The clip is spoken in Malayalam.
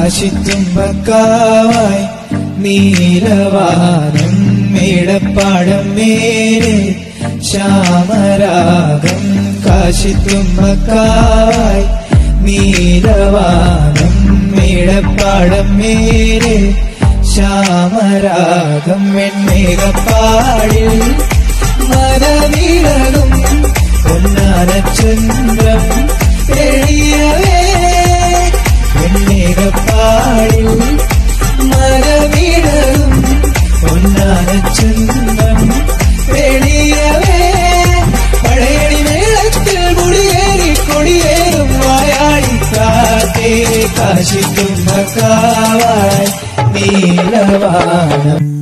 കാശിത്തുമ്പക്കാവായി നീലവാനം മേടപ്പാടം മേലെ ശ്യാമരാഗം കാശിത്തുമ്പക്കാവായി നീലവാനം മേടപ്പാടം മേലെ ശ്യാമരാഗം വെണ്ണേകപ്പാടിൽ മരവിളകും പൊന്നാനചന്ദ്രം എഴിയവേ വെണ്ണേകപ്പാടിൽ മരവിളകും പൊന്നാനചന്ദ്രം എഴിയവേ പഴയടി മേളത്തിൽ മുടിയേറി കൊടിയേറും വായാടിക്കാറ്റേ കാശിത്തുമ്പക്കാവായി നീലവാനം